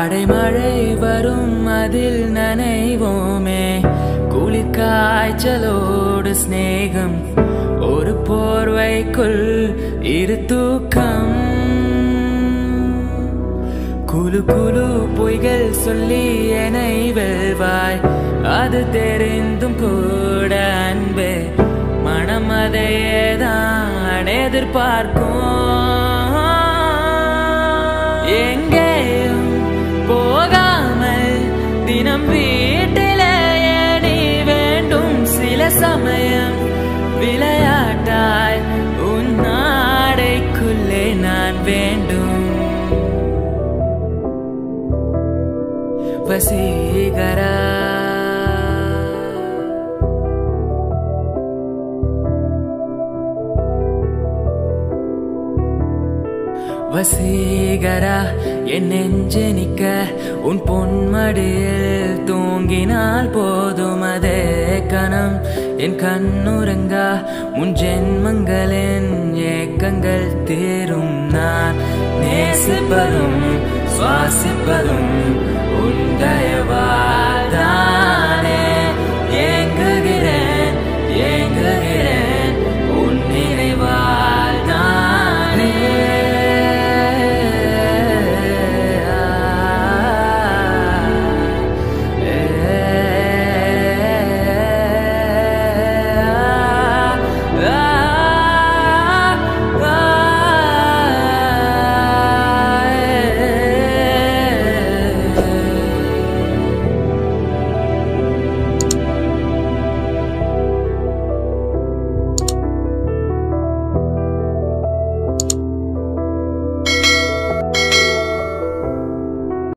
அடைமழை வரும் அதில் நனைவோமே குளிர் காய்ச்சலோடு சிநேகம் ஒரு போர்வைக்குள் இரு தூக்கம் குலு குலு பொய்கள் சொல்லி என்னை வெல்வாய் அது தெரிந்தும் கூட அன்பே மனம் அதையேதான் எதிர்பார்க்கும் எங்கேயும் போகாமல் தினம் வீட்டிலேயே நீ வேண்டும் சில சமயம் விளையாட்டாய் உன் நாடைக்குள்ளே நான் வேண்டும் வசீகரா வசீகரா என் நெஞ்சு நிக்க உன் பொன்மடியில் தூங்கினால் போதும் அதே கணம் என் கண்ணுறங்கா உன் ஜென்மங்களின் ஏக்கங்கள் தீரும் நான் நேசிப்பதும் சுவாசிப்பதும்